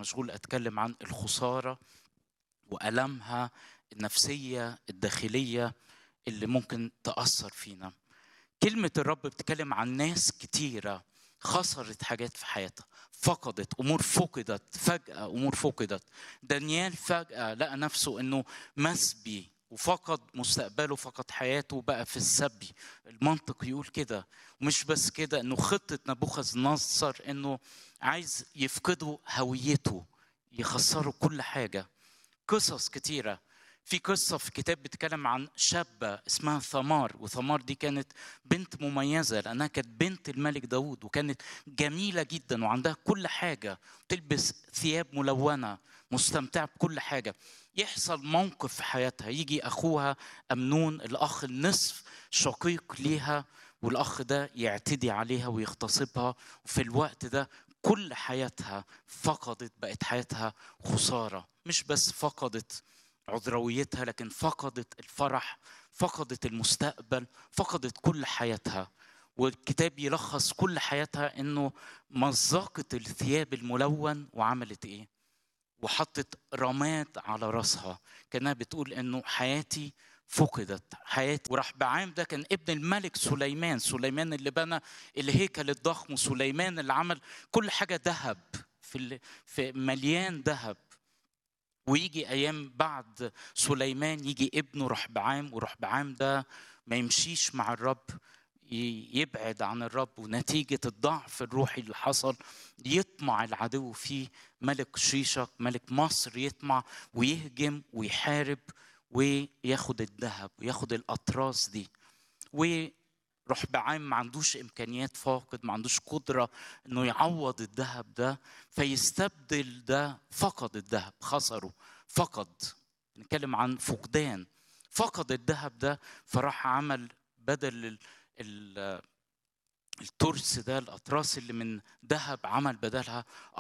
مشغول اتكلم عن الخساره والامها النفسيه الداخليه اللي ممكن تاثر فينا كلمه الرب بتتكلم عن ناس كتيره خسرت حاجات في حياتها فقدت امور فقدت فجاه امور فقدت دانيال فجاه لقى نفسه انه مسبي وفقد مستقبله فقد حياته بقى في السبي المنطق يقول كده ومش بس كده انه خطه نبوخذ نصر انه عايز يفقدوا هويته يخسروا كل حاجه قصص كتيره في قصة في كتاب بيتكلم عن شابة اسمها ثمار وثمار دي كانت بنت مميزة لأنها كانت بنت الملك داود وكانت جميلة جدا وعندها كل حاجة تلبس ثياب ملونة مستمتعة بكل حاجة يحصل موقف في حياتها يجي أخوها أمنون الأخ النصف شقيق ليها والأخ ده يعتدي عليها ويغتصبها وفي الوقت ده كل حياتها فقدت بقت حياتها خسارة مش بس فقدت عذرويتها لكن فقدت الفرح فقدت المستقبل فقدت كل حياتها والكتاب يلخص كل حياتها انه مزقت الثياب الملون وعملت ايه وحطت رماد على راسها كانها بتقول انه حياتي فقدت حياتي وراح بعام ده كان ابن الملك سليمان سليمان اللي بنى الهيكل الضخم وسليمان اللي عمل كل حاجه ذهب في في مليان ذهب ويجي ايام بعد سليمان يجي ابنه رحبعام ورحبعام ده ما يمشيش مع الرب يبعد عن الرب ونتيجة الضعف الروحي اللي حصل يطمع العدو فيه ملك شيشك ملك مصر يطمع ويهجم ويحارب وياخد الذهب وياخد الأطراس دي ورحبعام ما عندوش إمكانيات فاقد ما عندوش قدرة إنه يعوض الذهب ده فيستبدل ده فقد الذهب خسره فقد نتكلم عن فقدان فقد الذهب ده فراح عمل بدل الترس ده الاطراس اللي من ذهب عمل بدلها